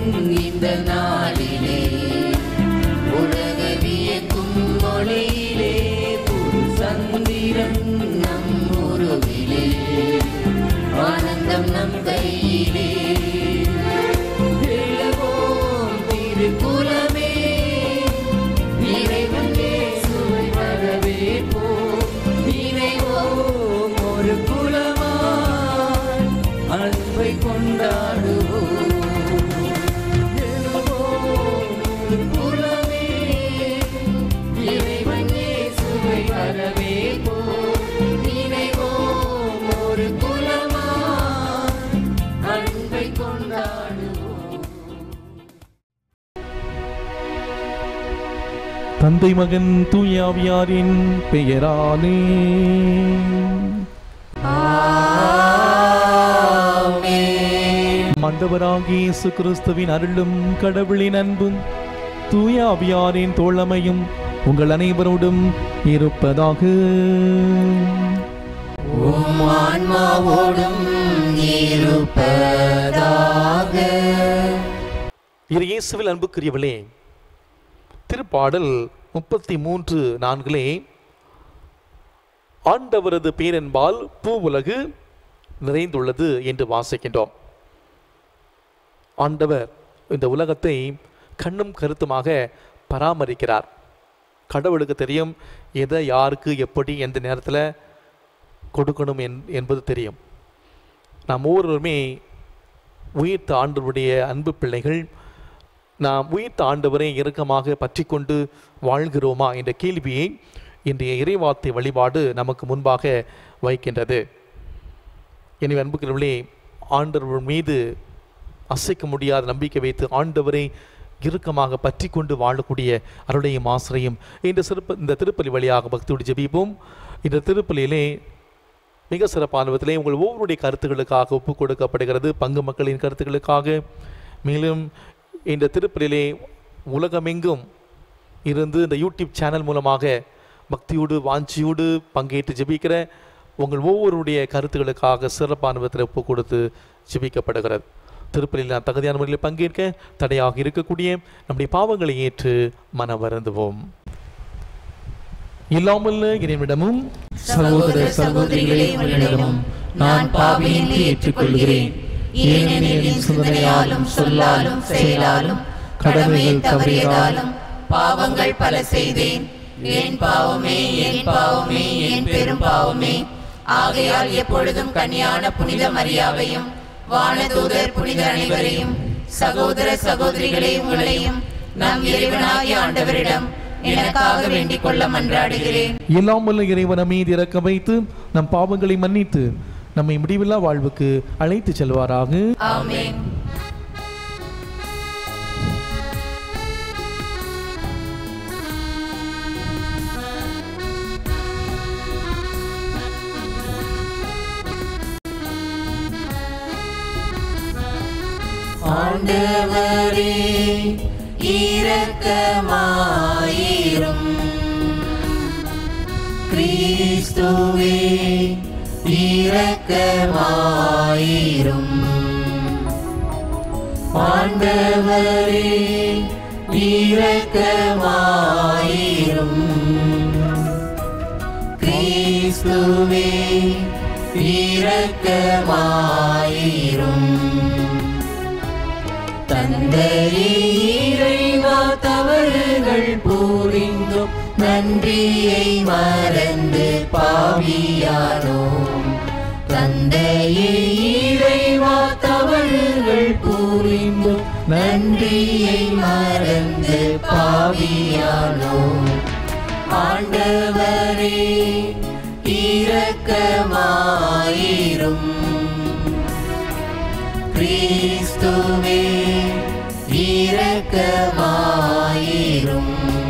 இந்த நாளிலே உலக வியக்கும் மொழியிலே புது சந்திரன் நம் உருவிலே ஆனந்தம் நம் கையிலே எழுவோம் திருக்குலமே இறைவன் இயேசுவை வரவேற்போம் இணைவோம் ஒரு குலமாய் அன்பை கொண்டாடுவோம் எழுவோம் ஒரு குலமே இறைவன் இயேசுவை வரவேற்போம் இணைவோம் ஒரு குலமாய் அன்பை கொண்டாடுவோம் தந்தை மகன் தூயாவியாரின் பெயராலே மண்டவராகிய இயேசு கிறிஸ்துவின் அருளும் கடவுளின் அன்பும் தூயாவியாரின் தோழமையும் உங்கள் அனைவரோடும் இருப்பதாக உம் ஆன்மாவோடும் இருப்பதாக இரு இயேசுவில் அன்புக்குரியவளே திருப்பாடல் முப்பத்தி மூன்று நான்கிலே ஆண்டவரது பேரென்பால் பூவுலகு நிறைந்துள்ளது என்று வாசிக்கின்றோம் ஆண்டவர் இந்த உலகத்தை கண்ணும் கருத்துமாக பராமரிக்கிறார் கடவுளுக்கு தெரியும் எதை யாருக்கு எப்படி எந்த நேரத்தில் கொடுக்கணும் என் என்பது தெரியும் நாம் ஒவ்வொருவருமே உயிர்த்த ஆண்டவருடைய அன்பு பிள்ளைகள் நாம் உயிர்த்த ஆண்டவரை இறுக்கமாக பற்றி கொண்டு வாழ்கிறோமா என்ற கேள்வியை இன்றைய இறைவார்த்தை வழிபாடு நமக்கு முன்பாக வைக்கின்றது எனவே அன்புக்கிறவர்களே ஆண்டவர் மீது அசைக்க முடியாத நம்பிக்கை வைத்து ஆண்டவரை இறுக்கமாக பற்றி கொண்டு வாழக்கூடிய அருளையும் ஆசிரியம் இந்த சிறப்பு இந்த திருப்பலி வழியாக பக்தியோடு ஜெபிப்போம் இந்த திருப்பலியிலே மிக சிறப்பான விதத்திலே உங்கள் ஒவ்வொருடைய கருத்துக்களுக்காக ஒப்புக் கொடுக்கப்படுகிறது பங்கு மக்களின் கருத்துக்களுக்காக மேலும் இந்த திருப்பலியிலே உலகமெங்கும் இருந்து இந்த யூடியூப் சேனல் மூலமாக பக்தியோடு வாஞ்சியோடு பங்கேற்று ஜெபிக்கிற உங்கள் ஒவ்வொருடைய கருத்துக்களுக்காக சிறப்பான விதத்தில் ஒப்புக் கொடுத்து ஜெபிக்கப்படுகிறது திருப்பலியில் நான் தகுதியான முறையில் பங்கேற்க தடையாக இருக்கக்கூடிய நம்முடைய பாவங்களை ஏற்று மனம் வருந்துவோம் இல்லாமல் இறைவனிடமும் சகோதர சகோதரிகளே உங்களிடமும் நான் பாவி என்று ஏற்றுக்கொள்கிறேன் ஏனெனில் என் சிந்தனையாலும் சொல்லாலும் செயலாலும் கடமையை தவறியதாலும் பாவங்கள் பல செய்தேன் என் பாவமே என் பாவமே என் பெரும் பாவமே ஆகையால் எப்பொழுதும் கன்னியான புனித மரியாவையும் வானதூதர் புனித அனைவரையும் சகோதர சகோதரிகளே உங்களையும் நம் இறைவனாகிய ஆண்டவரிடம் எனக்காக வேண்டிக் கொள்ள மன்றாடுகிறேன் இல்லாமல் இறைவன் மீது இறக்க வைத்து நம் பாவங்களை மன்னித்து நம்மை முடிவில்லா வாழ்வுக்கு அழைத்து செல்வாராக ஆமென் ஆண்டவரே இரக்கமாயிரும் கிறிஸ்துவே இரக்கமாயிரும் ஆண்டவரே இரக்கமாயிரும் கிறிஸ்துவே இரக்கமாயிரும் தந்தையே இறைவா தவறுகள் புரிந்தும் நன்றியை மறந்து பாவியானோம் தந்தையே இறைவா தவறுகள் புரிந்தும் நன்றியை மறந்து பாவியானோம் ஆண்டவரே இரக்கமாயிரும் கிறிஸ்துவே இரக்கமாயிரும்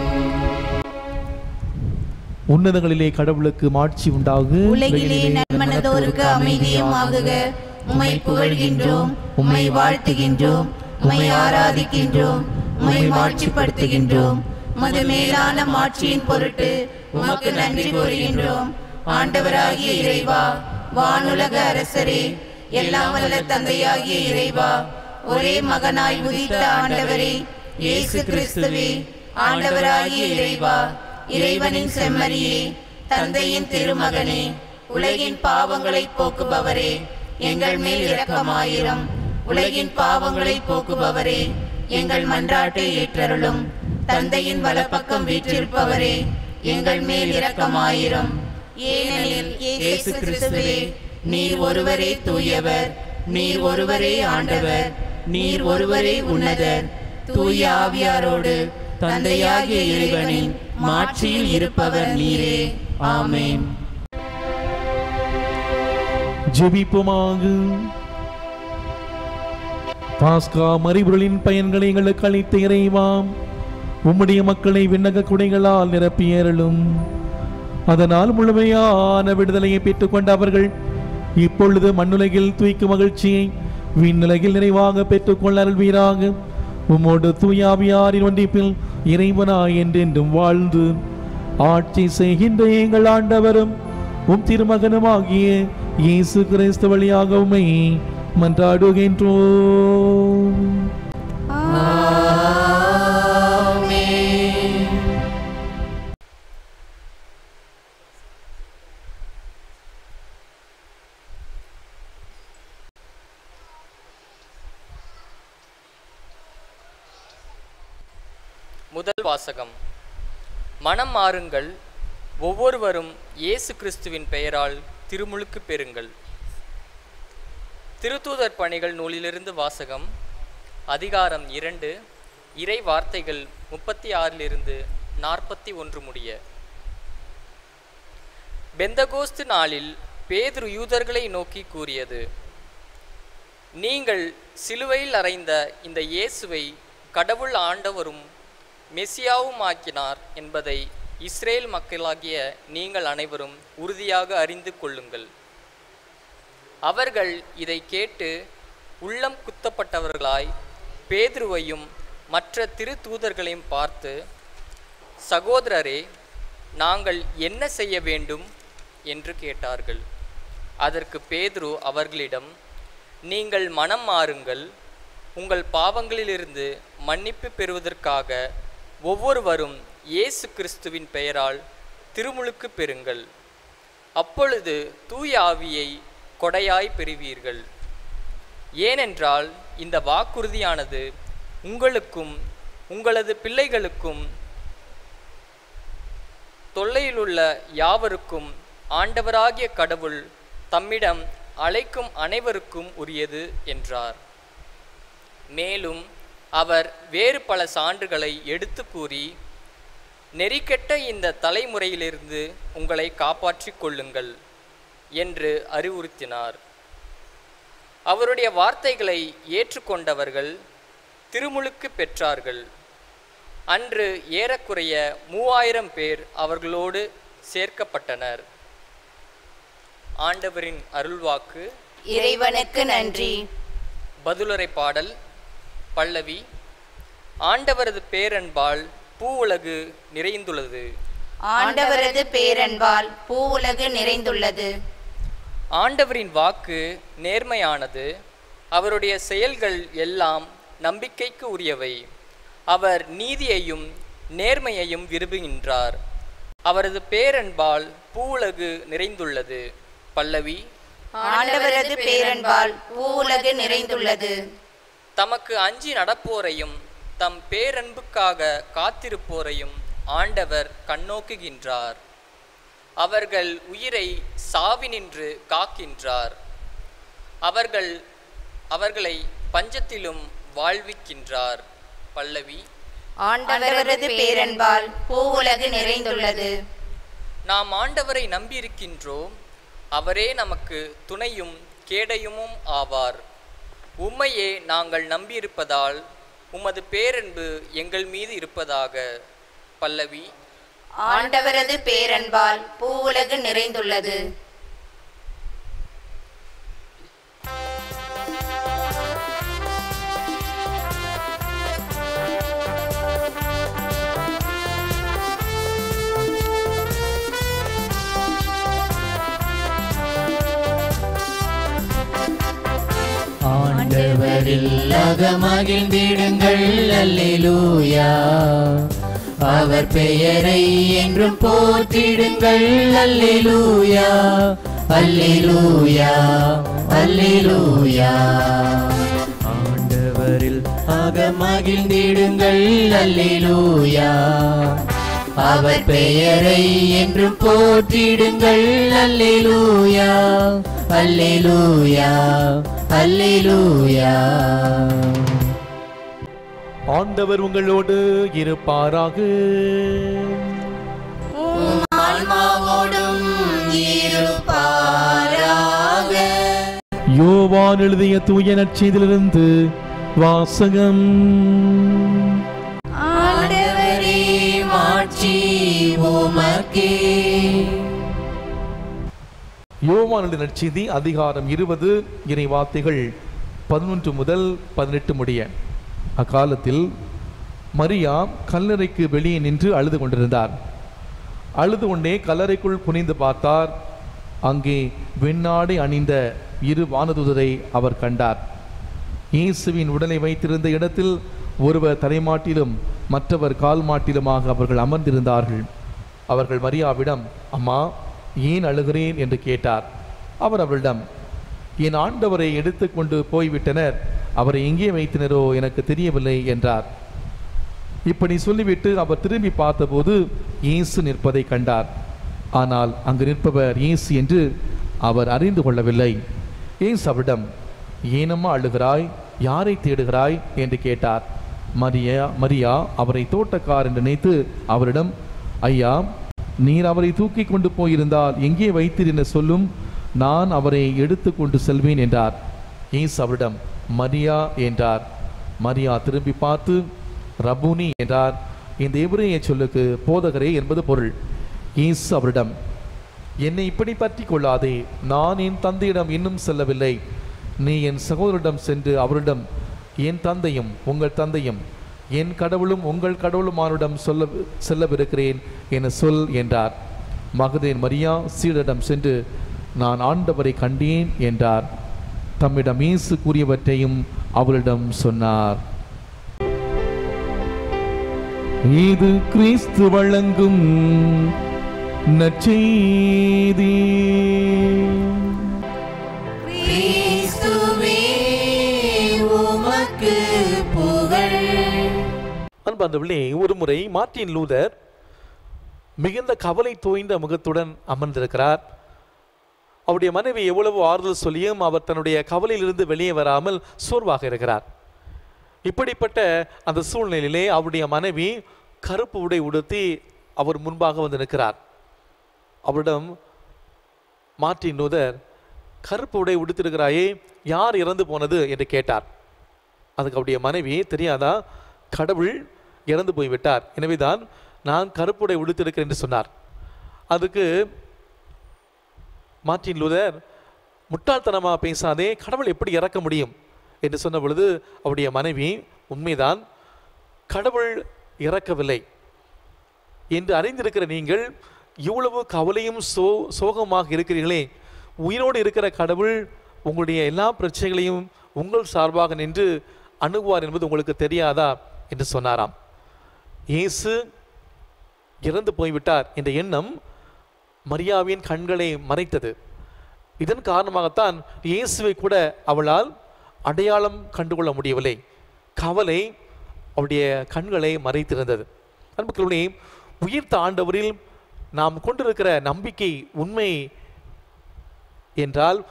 உன்னதங்களிலே கடவுளுக்கு மாட்சி உண்டாகு உலகிலே நன்மனதோருக்கு அமைதியும் ஆகுக உம்மை புகழ்கின்றோம் உம்மை வாழ்த்துகின்றோம் உம்மை ஆராதிக்கின்றோம் உம்மை மாட்சிப்படுத்துகின்றோம் உமது மேலான மாட்சியின் பொருட்டு உமக்கு நன்றி கூறுகின்றோம் ஆண்டவராகிய இறைவா வானுலக அரசரே எல்லாம் வல்ல தந்தையாகிய இறைவா ஒரே மகனாய் உதித்த ஆண்டவரே இயேசு கிறிஸ்துவே ஆண்டவராகிய இறைவா இறைவனின் செம்மறியே தந்தையின் திருமகனே உலகின் பாவங்களை போக்குபவரே எங்கள் மேல் இரக்கமாயிரம் உலகின் பாவங்களை போக்குபவரே எங்கள் மன்றாட்டை ஏற்றருளும் தந்தையின் வலப்பக்கம் வீற்றிருப்பவரே எங்கள் மேல் இரக்கமாயிரம் ஏனெனில் இயேசு கிறிஸ்துவே நீர் ஒருவரே தூயவர் நீர் ஒருவரே ஆண்டவர் நீர் ஒருவரே உன்னதர் தூய ஆவியாரோடு தந்தையாகிய இறைவனின் மாட்சியில் இருப்பவர் நீரே ஆமென் ஜெபிப்புமாக பாஸ்கா மறிபொருளின் பயன்களை எங்களுக்கு அளித்த இறைவாம் உம்முடைய மக்களை விண்ணக குடைகளால் நிரப்பியருளும் அதனால் முழுமையான விடுதலையை பெற்றுக்கொண்ட அவர்கள் இப்பொழுது மண்ணுலகில் தூய்க்கு மகிழ்ச்சியை விண்ணுலகில் நிறைவாக பெற்றுக்கொள்ள அருள்வீராக உம்மோடு தூயாவியாரின் ஒன்றிப்பில் இறைவனாய் என்றென்றும் வாழ்ந்து ஆட்சி செய்கின்ற எங்கள் ஆண்டவரும் உம் திருமகனுமாகிய இயேசு கிறிஸ்து வழியாக உம்மை மன்றாடுகின்றோம் முதல் வாசகம் மனம் மாறுங்கள் ஒவ்வொருவரும் இயேசு கிறிஸ்துவின் பெயரால் திருமுழுக்கு பெறுங்கள் திருத்தூதர் பணிகள் நூலிலிருந்து வாசகம் அதிகாரம் இரண்டு இறை வார்த்தைகள் முப்பத்தி ஆறிலிருந்து நாற்பத்தி ஒன்று முடிய பெந்தகோஸ்து நாளில் பேதுரு யூதர்களை நோக்கி கூறியது நீங்கள் சிலுவையில் அறைந்த இந்த இயேசுவை கடவுள் ஆண்டவரும் மெசியாவும் ஆக்கினார் என்பதை இஸ்ரேல் மக்களாகிய நீங்கள் அனைவரும் உறுதியாக அறிந்து கொள்ளுங்கள் அவர்கள் இதை கேட்டு உள்ளம் குத்தப்பட்டவர்களாய் பேதுருவையும் மற்ற திரு தூதர்களையும் பார்த்து சகோதரரே நாங்கள் என்ன செய்ய வேண்டும் என்று கேட்டார்கள் அதற்கு பேதுரு அவர்களிடம் நீங்கள் மனம் மாறுங்கள் உங்கள் பாவங்களிலிருந்து மன்னிப்பு பெறுவதற்காக ஒவ்வொருவரும் இயேசு கிறிஸ்துவின் பெயரால் திருமுழுக்கு பெறுங்கள் அப்பொழுது தூய ஆவியை கொடையாய் பெறுவீர்கள் ஏனென்றால் இந்த வாக்குறுதியானது உங்களுக்கும் உங்களது பிள்ளைகளுக்கும் தொல்லையிலுள்ள யாவருக்கும் ஆண்டவராகிய கடவுள் தம்மிடம் அழைக்கும் அனைவருக்கும் உரியது என்றார் மேலும் அவர் வேறு பல சான்றுகளை எடுத்து கூறி நெறிக்கெட்ட இந்த தலைமுறையிலிருந்து உங்களை காப்பாற்றிக் கொள்ளுங்கள் என்று அறிவுறுத்தினார் அவருடைய வார்த்தைகளை ஏற்றுக்கொண்டவர்கள் திருமுழுக்கு பெற்றார்கள் அன்று ஏறக்குறைய மூவாயிரம் பேர் அவர்களோடு சேர்க்கப்பட்டனர் ஆண்டவரின் அருள்வாக்கு இறைவனுக்கு நன்றி பதிலுரை பாடல் பல்லவி ஆண்டவரது பேரன்பால் பூவுலகு நிறைந்துள்ளது ஆண்டவரது பேரன்பால் பூவுலகு நிறைந்துள்ளது ஆண்டவரின் வாக்கு நேர்மையானது அவருடைய செயல்கள் எல்லாம் நம்பிக்கைக்கு உரியவை அவர் நீதியையும் நேர்மையையும் விரும்புகின்றார் அவரது பேரன்பால் பூவுலகு நிறைந்துள்ளது பல்லவி ஆண்டவரது பேரன்பால் பூவுலகு நிறைந்துள்ளது தமக்கு அஞ்சி நடப்போரையும் தம் பேரன்புக்காக காத்திருப்போரையும் ஆண்டவர் கண்ணோக்குகின்றார் அவர்கள் உயிரை சாவினின்று காக்கின்றார் அவர்கள் அவர்களை பஞ்சத்திலும் வாழ்விக்கின்றார் பல்லவி ஆண்டவரது பேரன்பால் பூவுலகு நிறைந்துள்ளது நாம் ஆண்டவரை நம்பியிருக்கின்றோம் அவரே நமக்கு துணையும் கேடயமும் ஆவார் உம்மையே நாங்கள் நம்பியிருப்பதால் உமது பேரன்பு எங்கள் மீது இருப்பதாக பல்லவி ஆண்டவரது பேரன்பால் பூவுலகு நிறைந்துள்ளது ஆண்டவர் ஆண்டவரில் அகமகிழ்ந்திடுங்கள் அல்லேலூயா அவர் பெயரை என்றும் போற்றிடுங்கள் அல்லேலூயா அல்லேலூயா அல்லேலூயா ஆண்டவரில் அகமகிழ்ந்திடுங்கள் அல்லேலூயா அவர் பெயரை என்றும் போற்றிடுங்கள் அல்லேலூயா அல்லேலூயா அல்லேலூயா ஆண்டவர் உங்களோடு இருப்பாராக ஆன்மாவோடும் இருப்பாராக யோவான் எழுதிய தூய நற்செய்தியிலிருந்து வாசகம் ஆண்டவரே மாட்சி உமக்கே யோவான் எழுதிய நற்செய்தி அதிகாரம் இருபது இறை வார்த்தைகள் பதினொன்று முதல் பதினெட்டு முடிய அக்காலத்தில் மரியா கல்லறைக்கு வெளியே நின்று அழுது கொண்டிருந்தார் அழுது கொண்டே கல்லறைக்குள் குனிந்து பார்த்தார் அங்கே வெண்ணாடை அணிந்த இரு வானதுதரை அவர் கண்டார் இயேசுவின் உடலை வைத்திருந்த இடத்தில் ஒருவர் தலைமாட்டிலும் மற்றவர் கால் மாட்டிலுமாக அவர்கள் அமர்ந்திருந்தார்கள் அவர்கள் மரியாவிடம் அம்மா ஏன் அழுகிறேன் என்று கேட்டார் அவர் அவரிடம் என் ஆண்டவரை எடுத்துக்கொண்டு போய்விட்டனர் அவரை எங்கே வைத்தனரோ எனக்கு தெரியவில்லை என்றார் இப்படி சொல்லிவிட்டு அவர் திரும்பி பார்த்தபோது இயேசு நிற்பதை கண்டார் ஆனால் அங்கு நிற்பவர் இயேசு என்று அவர் அறிந்து கொள்ளவில்லை இயேசு அவரிடம் ஏனம்மா அழுகிறாய் யாரை தேடுகிறாய் என்று கேட்டார் மரியா மரியா அவரை தோட்டக்கார் என்று நினைத்து அவரிடம் ஐயா நீர் அவரை தூக்கி கொண்டு போயிருந்தால் எங்கே வைத்தீர் என்று சொல்லும் நான் அவரை எடுத்து கொண்டு செல்வேன் என்றார் இயேசு அவரிடம் மரியா என்றார் மரியா திரும்பி பார்த்து ரபூனி என்றார் இந்த எபிரேய சொல்லுக்கு போதகரே என்பது பொருள் இயேசு அவரிடம் என்னை இப்படி பற்றி கொள்ளாதே நான் என் தந்தையிடம் இன்னும் செல்லவில்லை நீ என் சகோதரிடம் சென்று அவரிடம் என் தந்தையும் உங்கள் தந்தையும் என் கடவுளும் உங்கள் கடவுளுமானிடம் சொல்ல செல்லவிருக்கிறேன் என சொல் என்றார் மகதேன் மரியா சீடரிடம் சென்று நான் ஆண்டவரை கண்டேன் என்றார் தம்மிடம் இயேசு கூறியவற்றையும் அவரிடம் சொன்னார் இது கிறிஸ்து வழங்கும் நற்செய்தி கிறிஸ்துவே உமக்கு புகழ் அன்பார்ந்தவர்களே ஒரு முறை மார்ட்டின் லூதர் மிகுந்த கவலை தோய்ந்த முகத்துடன் அமர்ந்திருக்கிறார் அவருடைய மனைவி எவ்வளவு ஆறுதல் சொல்லியும் அவர் தன்னுடைய கவலையிலிருந்து வெளியே வராமல் சோர்வாக இருக்கிறார் இப்படிப்பட்ட அந்த சூழ்நிலையிலே அவருடைய மனைவி கருப்பு உடை உடுத்தி அவர் முன்பாக வந்து நிற்கிறார் அவரிடம் மார்ட்டின் லூதர் கருப்பு உடை உடுத்திருக்கிறாயே யார் இறந்து போனது என்று கேட்டார் அதுக்கு அவருடைய மனைவி தெரியாதா கடவுள் இறந்து போய்விட்டார் எனவேதான் நான் கருப்புடை உடுத்திருக்கிறேன் என்று சொன்னார் அதுக்கு மார்ட்டின் லூதர் முட்டாள்தனமாக பேசாதே கடவுள் எப்படி இறக்க முடியும் என்று சொன்ன பொழுது அவருடைய மனைவி உண்மைதான் கடவுள் இறக்கவில்லை என்று அறிந்திருக்கிற நீங்கள் இவ்வளவு கவலையும் சோ சோகமாக இருக்கிறீர்களே உயிரோடு இருக்கிற கடவுள் உங்களுடைய எல்லா பிரச்சனைகளையும் உங்கள் சார்பாக நின்று அணுகுவார் என்பது உங்களுக்கு தெரியாதா என்று சொன்னாராம் இயேசு இறந்து போய்விட்டார் என்ற எண்ணம் மரியாவின் கண்களை மறைத்தது இதன் காரணமாகத்தான் இயேசுவை கூட அவளால் அடையாளம் கண்டுகொள்ள முடியவில்லை கவலை அவருடைய கண்களை மறைத்திருந்தது அன்புக்களுடைய உயிர்த்த ஆண்டவரில் நாம் கொண்டிருக்கிற நம்பிக்கை உண்மை என்றால்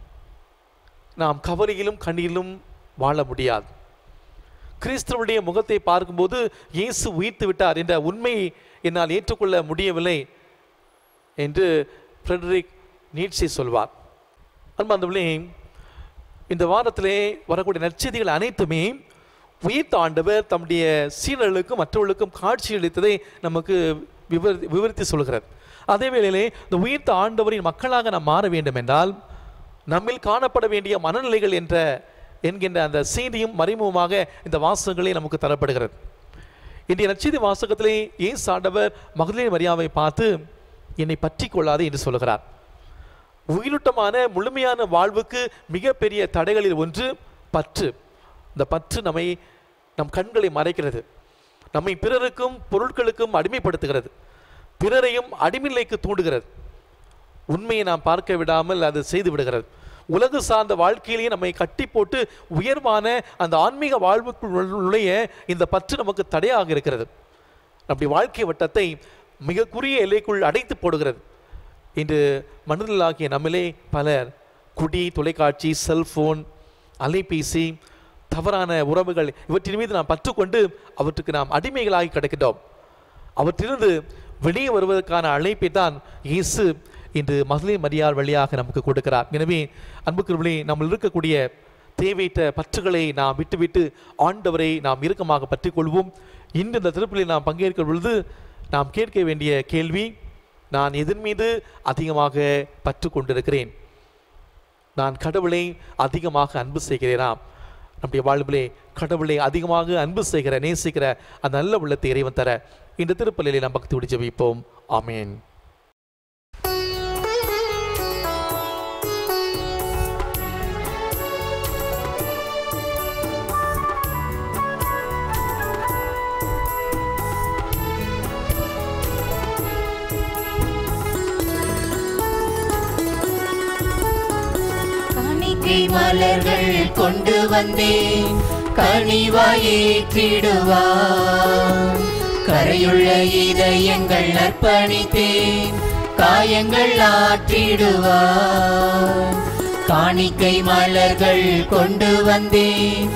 நாம் கவலையிலும் கண்ணீரிலும் வாழ முடியாது கிறிஸ்துவனுடைய முகத்தை பார்க்கும்போது இயேசு உயிர்த்து விட்டார் என்ற உண்மை என்னால் ஏற்றுக்கொள்ள முடியவில்லை என்று ஃப்ரெட்ரிக் நீட்சி சொல்வார் அன்பாந்தவர்களே இந்த வாரத்திலே வரக்கூடிய நற்செய்திகள் அனைத்துமே உயிர்த்த ஆண்டவர் தம்முடைய சீனர்களுக்கும் மற்றவர்களுக்கும் காட்சி அளித்ததை நமக்கு விவரி விவரித்து சொல்கிறது அதே வேளையிலே இந்த உயிர்த்த ஆண்டவரின் மக்களாக நாம் மாற வேண்டும் என்றால் நம்மில் காணப்பட வேண்டிய மனநிலைகள் என்ற என்கின்ற அந்த செய்தியும் மறைமுகமாக இந்த வாசகங்களே நமக்கு தரப்படுகிறது இன்றைய நற்செய்தி வாசகத்திலே ஏசு ஆண்டவர் மகளிர் மரியாவை பார்த்து என்னை பற்றி கொள்ளாதே என்று சொல்கிறார் உயிரோட்டமான முழுமையான வாழ்வுக்கு மிகப்பெரிய தடைகளில் ஒன்று பற்று இந்த பற்று நம்மை நம் கண்களை மறைக்கிறது நம்மை பிறருக்கும் பொருட்களுக்கும் அடிமைப்படுத்துகிறது பிறரையும் அடிமைநிலைக்கு தூண்டுகிறது உண்மையை நாம் பார்க்க விடாமல் அது செய்து விடுகிறது உலகு சார்ந்த வாழ்க்கையிலேயே நம்மை கட்டி போட்டு உயர்வான அந்த ஆன்மீக வாழ்வுக்குள் நுழ- நுழைய இந்த பற்று நமக்கு தடையாக இருக்கிறது நம்முடைய வாழ்க்கை வட்டத்தை மிக குறுகிய எல்லைக்குள் அடைத்து போடுகிறது இன்று மனிதர்களாகிய நம்மிலே பலர் குடி தொலைக்காட்சி செல்போன் அலைபேசி தவறான உறவுகள் இவற்றின் மீது நாம் பற்றுக்கொண்டு அவற்றுக்கு நாம் அடிமைகளாகி கிடக்கின்றோம் அவற்றிலிருந்து வெளியே வருவதற்கான அழைப்பை தான் இயேசு இன்று மதுரை மரியார் வழியாக நமக்கு கொடுக்கிறார் எனவே அன்புக்குரியவர்களே நம்ம இருக்கக்கூடிய தேவையற்ற பற்றுகளை நாம் விட்டுவிட்டு ஆண்டவரை நாம் இறுக்கமாக பற்றிக் கொள்வோம் இன்று இந்த திருப்பலியில் நாம் பங்கேற்கிற பொழுது நாம் கேட்க வேண்டிய கேள்வி நான் எதன் மீது அதிகமாக பற்று கொண்டிருக்கிறேன் நான் கடவுளை அதிகமாக அன்பு செய்கிறேனா நம்முடைய வாழ்விலே கடவுளை அதிகமாக அன்பு செய்கிற நேசிக்கிற அந்த நல்ல உள்ளத்தை இறைவன் தர இந்த திருப்பலிலே நாம் பக்தியோடு ஜெபிப்போம் ஆமென் காணிக்கை மலர்கள் கொண்டு வந்தேன் கனிவாயேற்றிடுவார் கரையுள்ள இதயங்கள் அர்ப்பணித்தேன் காயங்கள் ஆற்றிடுவார் காணிக்கை மலர்கள் கொண்டு வந்தேன்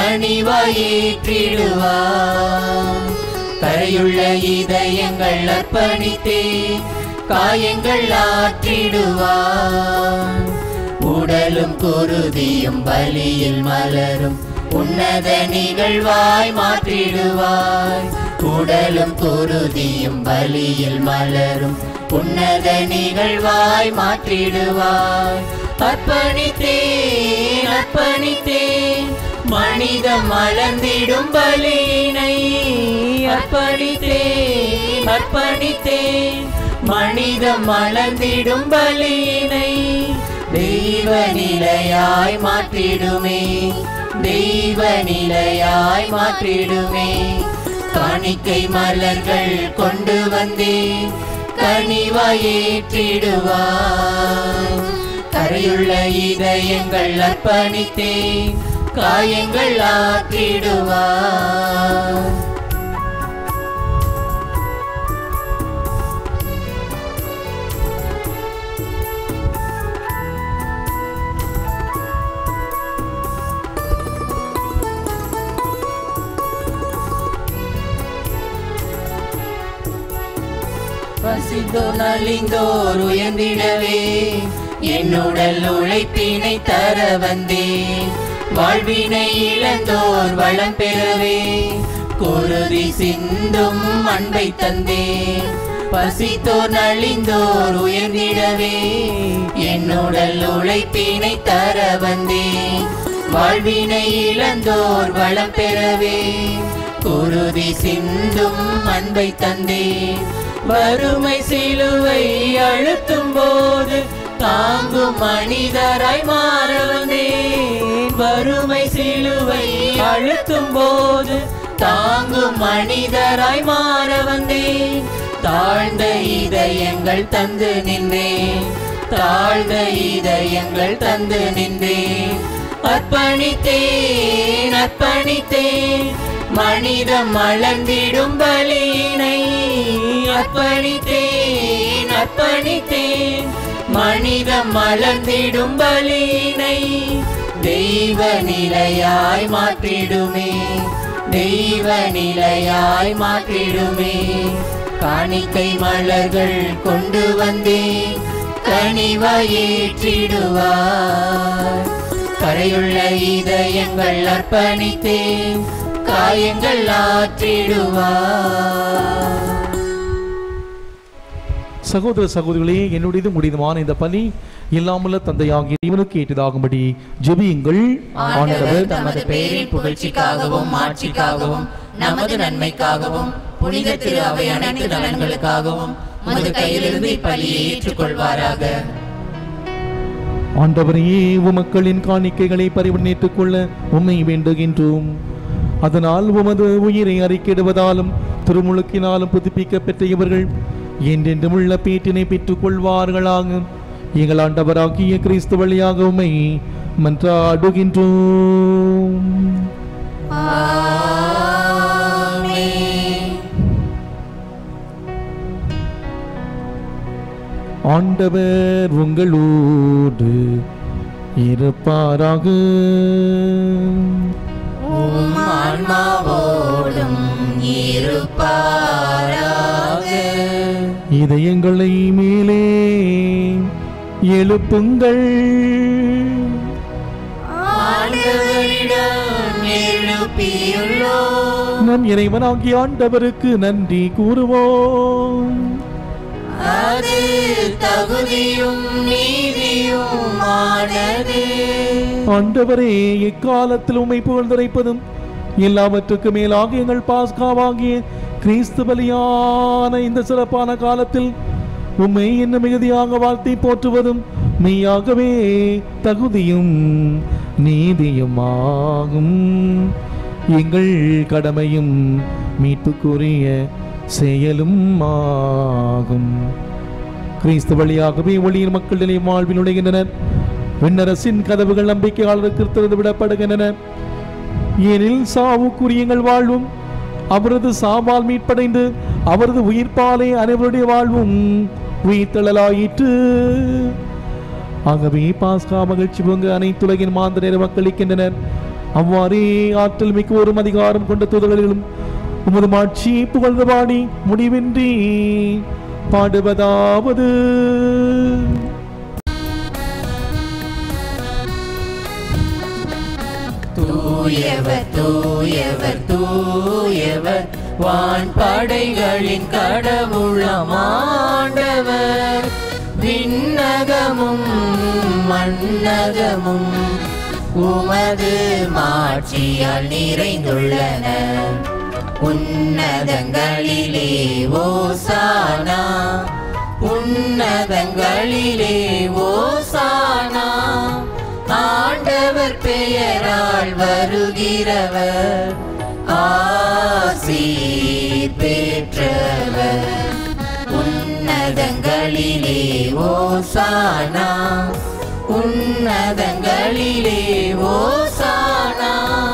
கனிவாயேற்றிடுவார் கரையுள்ள இதயங்கள் அர்ப்பணித்தேன் காயங்கள் ஆற்றிடுவார் உடலும் குருதியும் பலியில் மலரும் உன்னத நிகழ்வாய் மாற்றிடுவாய் உடலும் குருதியும் பலியில் மலரும் உன்னத நிகழ்வாய் மாற்றிடுவாய் அர்ப்பணித்தேன் அர்ப்பணித்தேன் மனிதம் மலர்ந்திடும் பலியினை அர்ப்பணித்தேன் அர்ப்பணித்தேன் மனிதம் மலர்ந்திடும் பலியினை தெய்வ நிலையாய் மாற்றிடுமே தெய்வ நிலையாய் மாற்றிடுமே காணிக்கை மலர்கள் கொண்டு வந்தேன் கனிவாயேற்றிடுவார் கரையுள்ள இதயங்கள் அர்ப்பணித்தேன் காயங்கள் ஆற்றிடுவார் பசித்தோ நலிந்தோர் உயர்ந்திடவே என்னுடல் உழைப்பினை தர வந்தேன் வாழ்வினை இழந்தோர் வளம் பெறவே குருதி சிந்தும் அன்பை தந்தேன் பசித்தோர் நலிந்தோர் உயர்ந்திடவே என்னுடல் உழைப்பினை தர வந்தேன் வாழ்வினை இழந்தோர் வளம் பெறவே குருதி சிந்தும் அன்பை தந்தேன் வறுமை சிலுவை அழுத்தும் போது தாங்கும் மனிதராய் மாற வந்தேன் வறுமை சிலுவை அழுத்தும் போது தாங்கும் மனிதராய் மாற வந்தேன் தாழ்ந்த இதயங்கள் தந்து நின்றேன் தாழ்ந்த இதயங்கள் தந்து நின்றேன் அர்ப்பணித்தேன் அர்ப்பணித்தேன் மனிதம் மலர்ந்திடும் பலியினை அர்ப்பணித்தேன் அர்ப்பணித்தேன் மனிதம் மலர்ந்திடும் பலியினை தெய்வ நிலையாய் மாற்றிடுமே தெய்வ நிலையாய் மாற்றிடுமே காணிக்கை மலர்கள் கொண்டு வந்தேன் கனிவாயேற்றிடுவார் கரையுள்ள இதயங்கள் அர்ப்பணித்தேன் காயங்கள் ஆற்றிடுவார் சகோதர சகோதரிகளே என்னுடையது முடிதுமான இந்த பலி இல்லாமல தந்தையாகிய இவனுக்கு ஏற்றதாகும்படி ஜெபியுங்கள் ஆண்டவர் தமது பெயரின் புகழ்ச்சிக்காகவும் மாட்சிக்காகவும் நமது நன்மைக்காகவும் புனித திரு அவை அனைத்து நலன்களுக்காகவும் உமது கையிலிருந்து இப்பலியை ஏற்றுக்கொள்வாராக ஆண்டவரையே உமக்களின் காணிக்கைகளை பரிவர்ணித்துக் கொள்ள உம்மை வேண்டுகின்றோம் அதனால் உமது உயிரை அறிக்கிடுவதாலும் திருமுழுக்கினாலும் புதுப்பிக்க பெற்ற இவர்கள் என்றென்றும் உள்ள பேட்டினை பெற்றுக் கொள்வார்களாக எங்கள் ஆண்டவராகிய கிறிஸ்து வழியாக உம்மை மன்றாடுகின்றோம் ஆண்டவர் உங்களோடு இருப்பாராக உம் ஆன்மாவோடும் இருப்பாராக இதயங்களை மேலே எழுப்புங்கள் ஆண்டவரிடம் எழுப்பியுள்ளோம் நம் இறைவனாகிய ஆண்டவருக்கு நன்றி கூறுவோம் அது தகுதியும் நீதியும் ஆனது ஆண்டவரே இக்காலத்தில் உம்மை புகழ்ந்துரைப்பதும் எல்லாவற்றுக்கு மேலாக எங்கள் பாஸ்காவாகிய கிறிஸ்து பலியான இந்த சிறப்பான காலத்தில் உம்மை இன்னும் மிகுதியாக வாழ்த்தி போற்றுவதும் மெய்யாகவே தகுதியும் நீதியுமாகும் எங்கள் கடமையும் மீட்புக்குரிய செயலும் ஆகும் கிறிஸ்து வழியாகவே ஒளியின் மக்கள் நிலை வாழ்வில் நுழைகின்றனர் விண்ணரசின் கதவுகள் நம்பிக்கையாளருக்கு திறந்து விடப்படுகின்றன ஏனில் சாவுக்குரிய எங்கள் வாழ்வும் அவரது சாவால் மீட்படைந்து அவரது உயிர்ப்பாலே அனைவருடைய வாழ்வும் உயிர்த்தளலாயிற்று ஆகவே பாஸ்கா மகிழ்ச்சி பொங்க அனைத்துலகின் மாந்தனர் மக்களிக்கின்றனர் அவ்வாறே ஆற்றல் மிக்கோரும் அதிகாரம் கொண்ட தூதர்களும் உமது மாட்சி புகழ்ந்து பாடி முடிவின்றி பாடுவதாவது தூயவர் தூயவர் தூயவர் வான் படைகளின் கடவுளமாண்டவர் விண்ணகமும் மண்ணகமும் உமது மாட்சியால் நிறைந்துள்ளன உன்னதங்களிலே ஓசானா உன்னதங்களிலே ஓசானா ஆண்டவர் பெயரால் வருகிறவர் ஆசீர் பெற்றவர் உன்னதங்களிலே ஓசானா உன்னதங்களிலே ஓசானா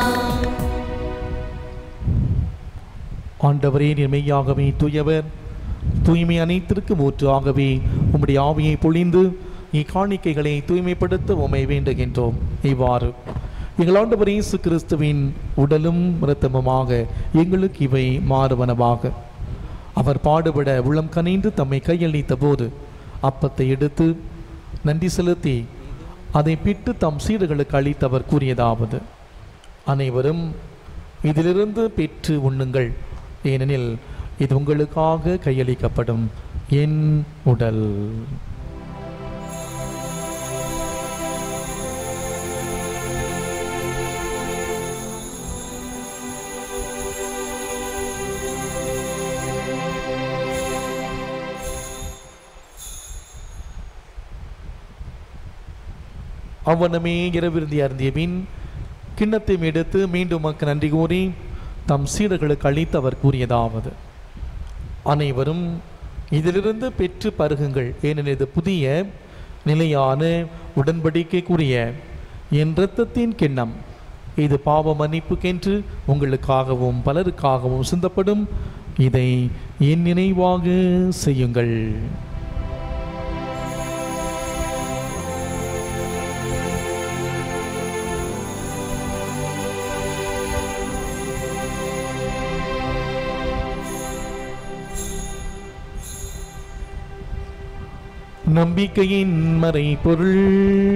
ஆண்டவரே நிர்மையாகவே தூயவர் தூய்மை அனைத்திற்கும் ஊற்றாகவே உம்முடைய ஆவியை பொழிந்து இக்காணிக்கைகளை தூய்மைப்படுத்த உம்மை வேண்டுகின்றோம் இவ்வாறு எங்கள் ஆண்டவர் இயேசு கிறிஸ்துவின் உடலும் இரத்தமுமாக எங்களுக்கு இவை மாறுவனவாக அவர் பாடுபட உளம் கனிந்து தம்மை கையளித்த போது அப்பத்தை எடுத்து நன்றி செலுத்தி அதை பிட்டு தம் சீடர்களுக்கு அளித்தவர் கூறியதாவது அனைவரும் இதிலிருந்து பெற்று உண்ணுங்கள் ஏனெனில் இது உங்களுக்காக கையளிக்கப்படும் என் உடல் அவ்வனமே இரவிருந்தி அருந்திய பின் கிண்ணத்தையும் எடுத்து மீண்டும் மக்கு நன்றி கூறி தம் சீடர்களுக்கு அளித்து அவர் கூறியதாவது அனைவரும் இதிலிருந்து பெற்று பருகுங்கள் ஏனெனில் இது புதிய நிலையான உடன்படிக்கைக்குரிய என் இரத்தத்தின் கிண்ணம் இது பாவ மன்னிப்புக்கென்று உங்களுக்காகவும் பலருக்காகவும் சிந்தப்படும் இதை என் நினைவாக செய்யுங்கள் நம்பிக்கையின் மறைபொருள்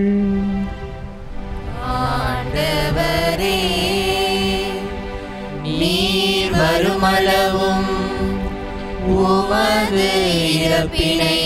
ஆண்டவரே நீர் வருமளவும் உமது இறப்பினை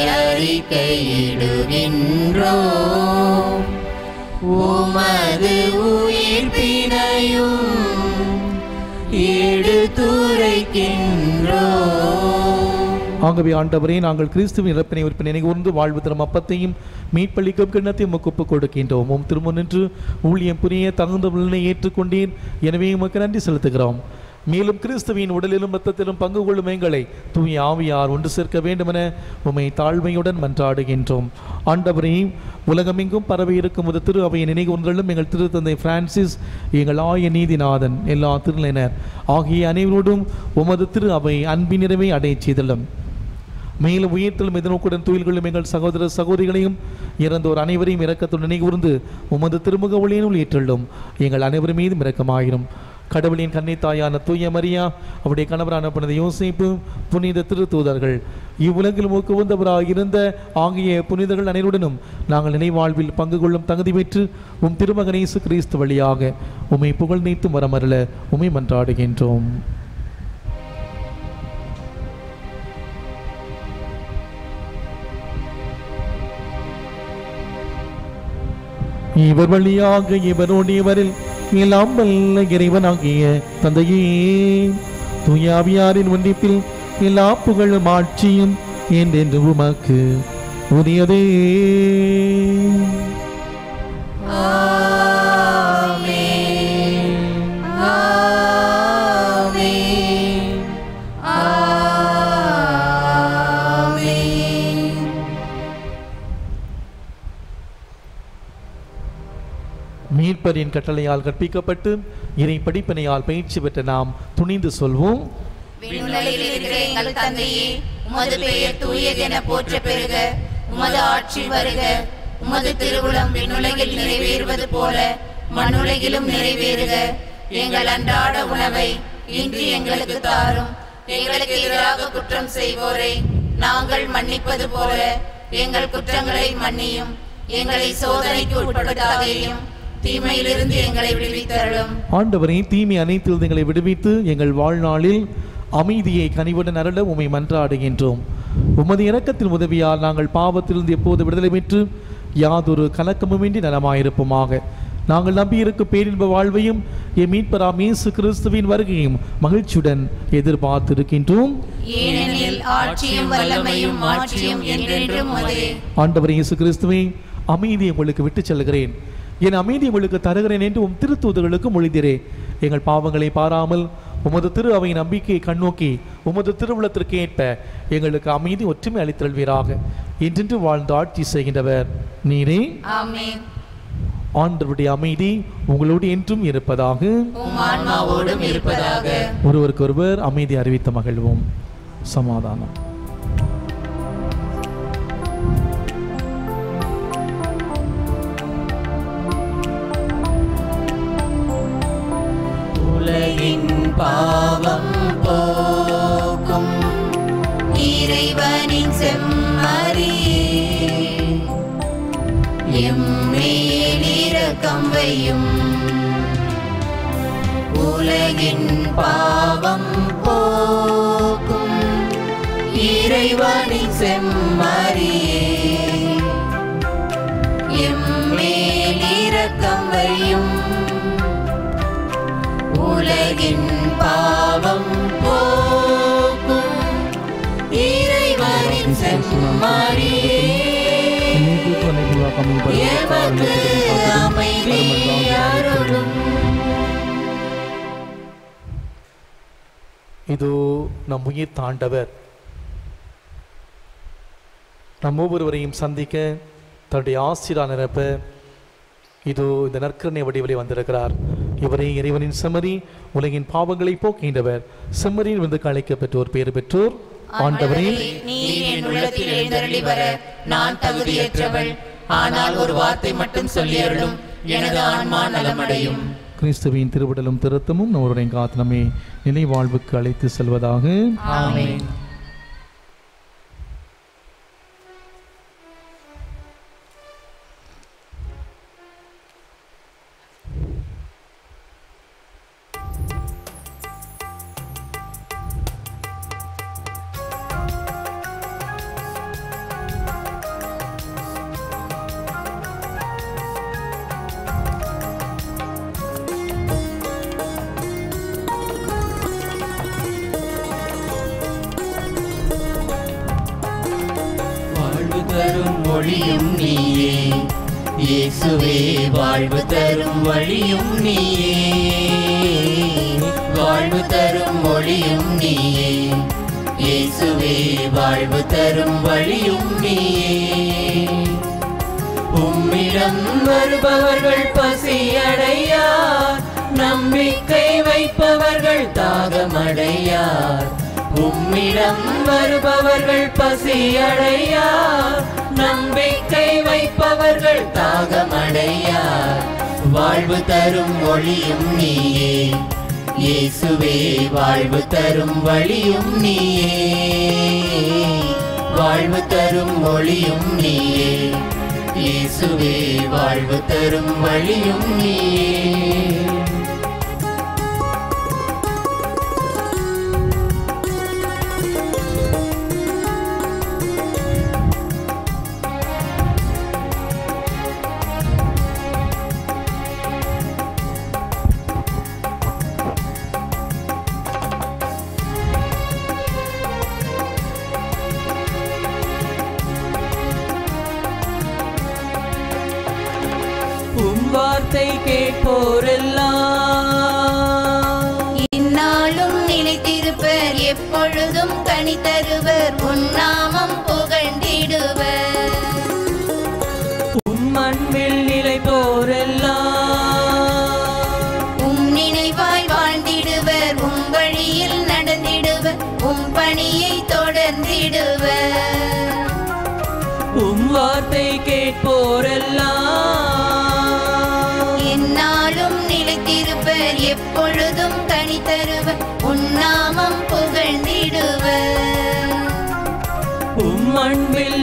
அறிக்கையிடுகின்றோம் உமது உயிர்ப்பினையும் எடுத்துரைக்கின்றோம் ஆகவே ஆண்டவரே நாங்கள் கிறிஸ்துவின் இறப்பினை உறுப்பினை கூர்ந்து வாழ்வு தரும் அப்பத்தையும் மீட்பளிக்கும் கிண்ணத்தையும் உமக்கு ஒப்புக் கொடுக்கின்றோம் உம் திரும்ப நின்று ஊழியம் புரிய தகுந்த வில்லை ஏற்றுக்கொண்டீர் எனவே உமக்கு நன்றி செலுத்துகிறோம் மேலும் கிறிஸ்துவின் உடலிலும் இரத்தத்திலும் பங்கு கொள்ளும் எங்களை தூய ஆவியார் ஒன்று சேர்க்க வேண்டுமென உம்மை தாழ்மையுடன் மன்றாடுகின்றோம் ஆண்டவரே உலகமெங்கும் பரவி இருக்கும் ஒரு திரு அவையை நினைவுகளும் எங்கள் திருத்தந்தை பிரான்சிஸ் எங்கள் ஆய நீதிநாதன் எல்லா திருநிலையினர் ஆகிய அனைவரோடும் உமது திரு அவை அன்பின் நிறைவை அடையச் செய்துள்ளோம் மேலும் உயிர்த்தலும் எதிர்நோக்குடன் துயில்களும் எங்கள் சகோதர சகோதரிகளையும் இறந்தோர் அனைவரையும் இரக்கத்துடன் நினைவுகூர்ந்து உமது திருமுக ஒளியினுள் ஏற்றுள்ளோம் எங்கள் அனைவரும் மீதும் இரக்கமாயிரும் கடவுளின் கன்னித்தாயான தூய மரியா அவருடைய கணவரான புனித யோசிப்பு புனித திருத்தூதர்கள் இவ்வுலகில் மூக்குவந்தவராக இருந்த ஆகிய புனிதர்கள் அனைவருடனும் நாங்கள் நினைவாழ்வில் பங்கு கொள்ளும் தகுதி பெற்று உம் திருமகன் இயேசு கிறிஸ்து வழியாக உம்மை புகழ் நீத்தும் வரமருள உம்மை மன்றாடுகின்றோம் இவர் வழியாக இவரோடு இவரில் எல்லாம் வல்ல இறைவனாகிய தந்தையே துயாவியாரின் ஒன்றிப்பில் எல்லா புகழும் ஆட்சியும் என்றென்று உமக்கு உரியதே மீட்பரின் கட்டளையால் கற்பிக்கப்பட்டு இறை படிப்பினையால் பயிற்சி பெற்ற நாம் துணிந்து சொல்வோம் விண்ணுலகில் இருக்கிற எங்கள் தந்தையே உமது பெயர் தூயதென போற்ற பெருக உமது ஆட்சி வருக உமது திருவுளம் விண்ணுலகில் நிறைவேறுவது போல மண்ணுலகிலும் நிறைவேறுக எங்கள் அன்றாட உணவை இன்று எங்களுக்கு தாரும் எங்களுக்கு எதிராக குற்றம் செய்வோரை நாங்கள் மன்னிப்பது போல எங்கள் குற்றங்களை மன்னியும் எங்களை சோதனைக்கு உட்படுத்தாதேயும் தீமையிலிருந்து எங்களை விடுவித்தருளும் ஆண்டவரே தீமை அனைத்து எங்களை விடுவித்து எங்கள் வாழ்நாளில் அமைதியை கனிவுடன் அருள உம்மை மன்றாடுகின்றோம் உமது இரக்கத்தின் உதவியால் நாங்கள் பாவத்திலிருந்து எப்போது விடுதலை பெற்று யாதொரு கலக்கமுமின்றி நலமாயிருப்போமாக நாங்கள் நம்பியிருக்கும் பேரின்ப வாழ்வையும் என் மீட்பராம் இயேசு கிறிஸ்துவின் வருகையும் மகிழ்ச்சியுடன் எதிர்பார்த்திருக்கின்றோம் ஏனெனில் ஆட்சியும் வல்லமையும் மாட்சியும் என்றென்றும் உமதே ஆண்டவர் இயேசு கிறிஸ்துவே அமைதியை உங்களுக்கு விட்டுச் செல்கிறேன் என் அமைதி உங்களுக்கு தருகிறேன் என்று உம் திருத்தூதர்களுக்கு மொழிதிரே எங்கள் பாவங்களை பாராமல் உமது திரு அவை நம்பிக்கையை கண்ணோக்கி உமது திருவுளத்திற்கு ஏற்ப எங்களுக்கு அமைதி ஒற்றுமை அளித்தல்வீராக என்றென்று வாழ்ந்து ஆட்சி செய்கின்றவர் நீரே ஆமென் ஆண்டவருடைய அமைதி உங்களோடு என்றும் இருப்பதாக உம் ஆன்மாவோடும் இருப்பதாக ஒருவருக்கொருவர் அமைதி அறிவித்த மகிழ்வோம் சமாதானம் உலகின் பாவம் போக்கும் இறைவனின் செம்மறியே எம்மேல் இரக்கம் வையும் உலகின் பாவம் போக்கும் இறைவனின் செம்மறியே எம்மேல் இரக்கம் வையும் உலகின் பாவம் போக்கும் இறைவனின் செம்மறியே எமக்கு அமைதி அருளும் இதோ நம் உயிர் தாண்டவர் நம் ஒவ்வொருவரையும் சந்திக்க தன்னுடைய ஆசிரா நிரப்ப இதோ இந்த நற்கரணை வடிவிலே வந்திருக்கிறார் இவரே இறைவனின் செம்மறி உலகின் பாவங்களை போக்கின்றவர் செம்மறியின் விருந்துக்கு அழைக்கப்பெற்றோர் பேறு பெற்றோர் ஆண்டவரே நீர் என் உள்ளத்தில் எழுந்தருளி வர நான் தகுதியற்றவள் ஆனால் ஒரு வார்த்தை மட்டும் சொல்லியருளும் எனது ஆன்மா நலமடையும் கிறிஸ்துவின் திருவிடலும் திருத்தமும் நம்முடைய காத்தனமே நிலை வாழ்வுக்கு அழைத்து செல்வதாக ஆமென் மொழியும் நீயே இயேசுவே வாழ்வு தரும் வழியும் நீயே வாழ்வு தரும் மொழியும் நீயே இயேசுவே வாழ்வு தரும் வழியும் நீயே உம்மிடம் வருபவர்கள் பசியடையார் நம்பிக்கை வைப்பவர்கள் தாகமடையார் உம்மிடம் வருபவர்கள் பசியடையார் நம்பிக்கை வைப்பவர்கள் தாகமடையார் வாழ்வு தரும் ஒளியும் நீயே இயேசுவே வாழ்வு தரும் வழியும் நீயே வாழ்வு தரும் ஒளியும் நீயே இயேசுவே வாழ்வு தரும் வழியும் நீயே உம் வார்த்தை கேட்போரெல்லாம் இந்நாளும் நிலைத்திருப்பர் எப்பொழுதும் கனி தருவர் உன்னாமம் புகழ்ந்திடுவர் உம் அன்பில் நிலைப்போரெல்லாம் உம் நினைவாய் வாழ்ந்திடுவர் உம் வழியில் நடந்திடுவர் உம் பணியை தொடர்ந்திடுவர் உம் வார்த்தை கேட்போரெல்லாம் எந்நாளும் நிலைத்திருப்பர் எப்பொழுதும் கனி தருவர் உன்னாமம் புகழ்ந்திடுவர் உம் அன்பில்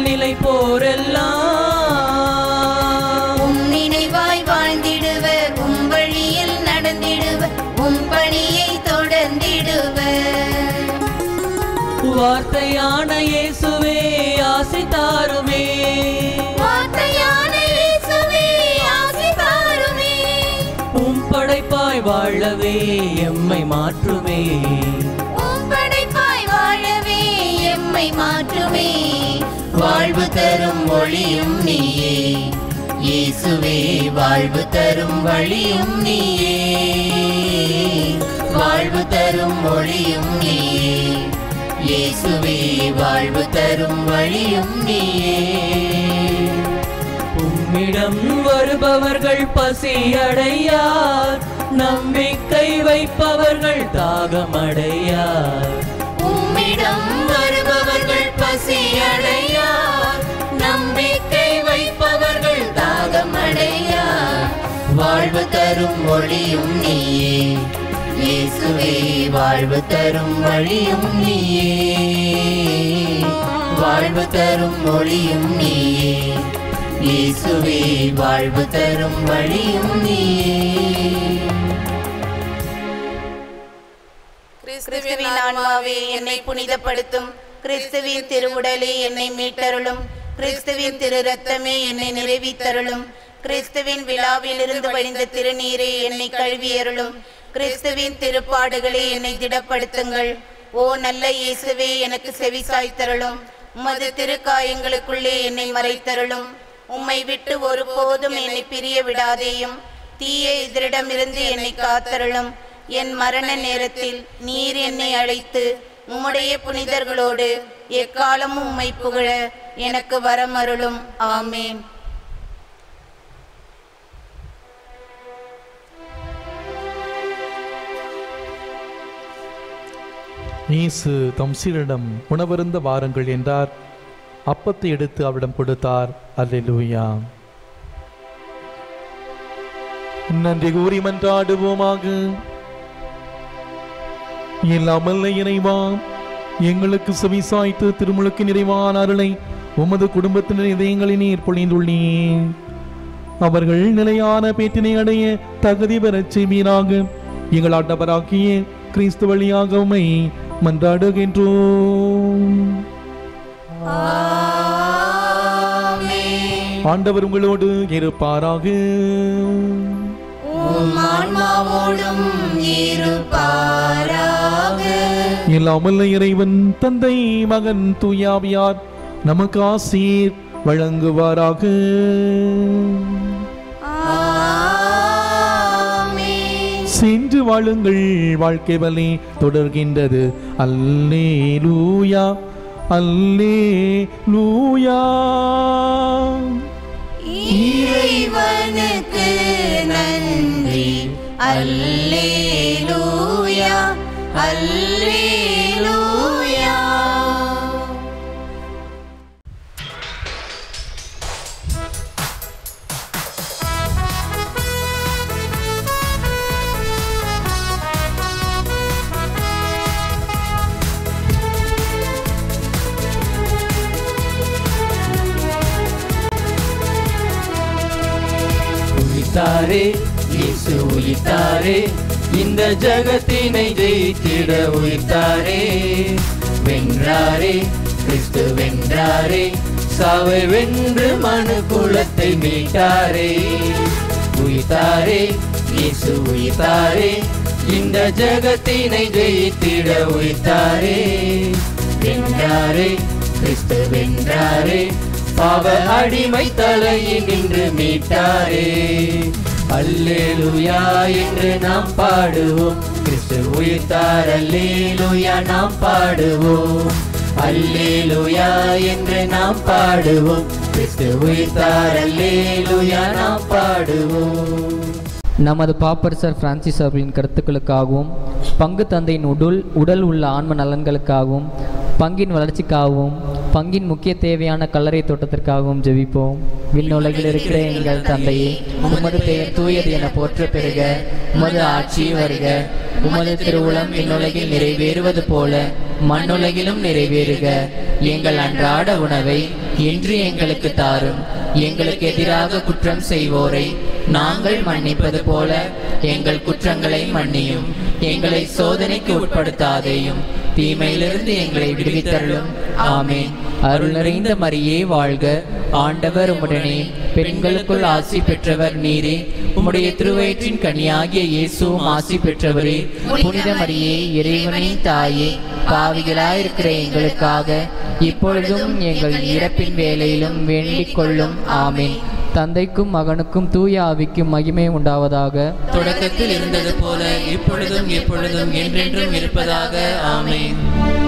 நிலைப்போரெல்லாம் உம் நினைவாய் வாழ்ந்திடுவர் உம் வழியில் நடந்திடுவர் உம் பணியை தொடர்ந்திடுவர் வார்த்தையான இயேசுவே ஆசை தாருமே வார்த்தையான இயேசுவே ஆசி தாருமே உம் படைப்பாய் வாழவே எம்மை மாற்றுமே உம் படைப்பாய் வாழவே எம்மை மாற்றுமே வாழ்வு தரும் ஒளியும் நீயே இயேசுவே வாழ்வு தரும் வழியும் நீயே வாழ்வு தரும் ஒளியும் நீயே இயேசுவே வாழ்வு தரும் வழியும் நீயே உம்மிடம் வருபவர்கள் பசியடையார் நம்பிக்கை வைப்பவர்கள் தாகமடையார் உம்மிடம் வருபவர்கள் பசியடையார் நம்பிக்கை வைப்பவர்கள் தாகமடையார் வாழ்வு தரும் ஒளியும் நீயே இயேசுவே வாழ்வு தரும் வழியும் நீயே வாழ்வு தரும் ஒளியும் நீயே இயேசுவே வாழ்வு தரும் வழியும் நீயே கிறிஸ்துவின் ஆன்மாவே என்னை புனிதப்படுத்தும் கிறிஸ்துவின் திருவுடலே என்னை மீட்டருளும் கிறிஸ்துவின் திரு ரத்தமே என்னை நிறைவித்தருளும் கிறிஸ்துவின் விழாவிலிருந்து வழிந்த திருநீரே என்னை கழுவியருளும் கிறிஸ்துவின் திருப்பாடுகளே என்னை திடப்படுத்துங்கள் ஓ நல்ல இயேசுவே எனக்கு செவிசாய்த்தருளும் உமது திருக்காயங்களுக்குள்ளே என்னை மறைத்தருளும் உம்மை விட்டு ஒருபோதும் என்னை பிரிய விடாதேயும் தீய எதிரிடமிருந்து என்னை காத்தருளும் என் மரண நேரத்தில் நீர் என்னை அழைத்து உம்முடைய புனிதர்களோடு எக்காலமும் உம்மை புகழ எனக்கு வரமருளும் ஆமேன் இயேசு தம் சீரிடம் உணவருந்த வாருங்கள் என்றார் அப்பத்தை எடுத்து அவரிடம் கொடுத்தார் அல்லேலூயா நன்றி கூறி மன்றாடுவோமாக இல்லாமல் இறைவா எங்களுக்கு செவிசாய்த்து திருமுழுக்கு நிறைவான அருளை உமது குடும்பத்தினர் இதயங்களில் நீர் பொழிந்துள்ளீர் அவர்கள் நிலையான பேட்டினை அடைய தகுதி பெறச் செய்வீராக எங்கள் ஆண்டவராகிய கிறிஸ்து வழியாக உம்மை மன்றாடுகின்றோம் ஆண்டவர் உங்களோடு இருப்பாராக உம் ஆன்மாவோடும் இருப்பாராக இல்லாமல் இறைவன் தந்தை மகன் தூயாவியார் நமக்கு ஆசீர் வழங்குவாராக ஆமென். சென்று வாழுங்கள் வாழ்க்கை வழி தொடர்கின்றது அல்லேலூயா அல்லேலூயா இறைவனுக்கு நன்றி அல்லேலூயா அல்லேலூயா உயிர்த்தாரே இயேசு உயிர்த்தாரே இந்த ஜகத்தினை ஜெயித்திட உயிர்த்தாரே வென்றாரே கிறிஸ்து வென்றாரே சாவை வென்று மனு குலத்தை மீட்டாரே உயிர்த்தாரே இயேசு உயிர்த்தாரே இந்த ஜகத்தினை ஜெயித்திட உயிர்த்தாரே வென்றாரே கிறிஸ்து வென்றாரே பாவ அடிமை தலையில் நின்று மீட்டாரே அல்லேலுயா என்று நாம் பாடுவோம் கிறிஸ்து உயிர்த்தார் அல்லேலுயா நாம் பாடுவோம் அல்லேலுயா என்று நாம் பாடுவோம் கிறிஸ்து உயிர்த்தார் அல்லேலுயா நாம் பாடுவோம் நமது பாப்பரசர் பிரான்சிஸ் அவர்களின் கருத்துக்களுக்காகவும் பங்கு தந்தையின் உடல் உடல் உள்ள ஆன்ம நலன்களுக்காகவும் பங்கின் வளர்ச்சிக்காகவும் பங்கின் முக்கிய தேவையான கல்லறை தோட்டத்திற்காகவும் ஜெபிப்போம் விண்ணுலகில் இருக்கிற எங்கள் தந்தையே உமது பெயர் தூயது என போற்ற பெறுக உமது ஆட்சி வருக உமது திருவுளம் விண்ணுலகில் நிறைவேறுவது போல மண்ணுலகிலும் நிறைவேறுக எங்கள் அன்றாட உணவை இன்று எங்களுக்கு தாரும் எங்களுக்கு எதிராக குற்றம் செய்வோரை நாங்கள் மன்னிப்பது போல எங்கள் குற்றங்களை மன்னியும் எங்களை சோதனைக்கு உட்படுத்தாதேயும் தீமையிலிருந்து எங்களை விடுவித்தருளும் ஆமென் அருள் நிறைந்த மரியே வாழ்க ஆண்டவர் உம்முடனே பெண்களுக்குள் ஆசி பெற்றவர் நீரே உம்முடைய திருவயிற்றின் கனியாகிய இயேசுவும் ஆசி பெற்றவரே புனித மரியே இறைவனின் தாயே பாவிகளாயிருக்கிற எங்களுக்காக இப்பொழுதும் எங்கள் இறப்பின் வேலையிலும் வேண்டிக் கொள்ளும் ஆமென் தந்தைக்கும் மகனுக்கும் தூய ஆவிக்கும் மகிமை உண்டாவதாக தொடக்கத்தில் இருந்தது போல இப்பொழுதும் எப்பொழுதும் என்றென்றும் இருப்பதாக ஆமென்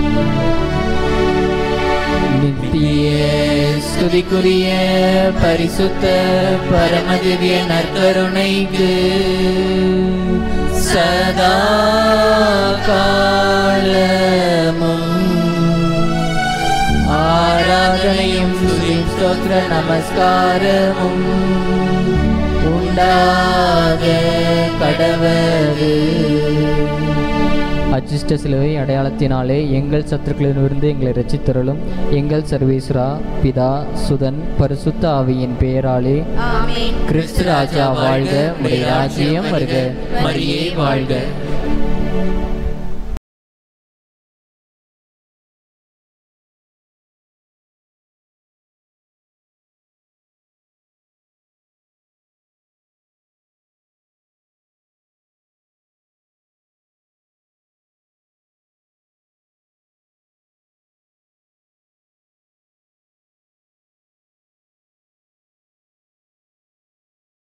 நித்திய ஸ்துதிக்குரிய பரிசுத்த பரமதிவ்ய நற்கருணைக்கு சதா காலமும் ஆராதனையும் துதியும் ஸ்தோத்திர நமஸ்காரமும் உண்டாக கடவது அச்சிஷ்ட சிலுவை அடையாளத்தினாலே எங்கள் சத்துருக்களிலிருந்து எங்களை ரட்சித்தருளும் எங்கள் சர்வேஸ்வரா பிதா சுதன் பரிசுத்த ஆவியின் பெயராலே ஆமென் கிறிஸ்து ராஜா வாழ்க உடைய ராஜ்யம் வருக மரியே வாழ்க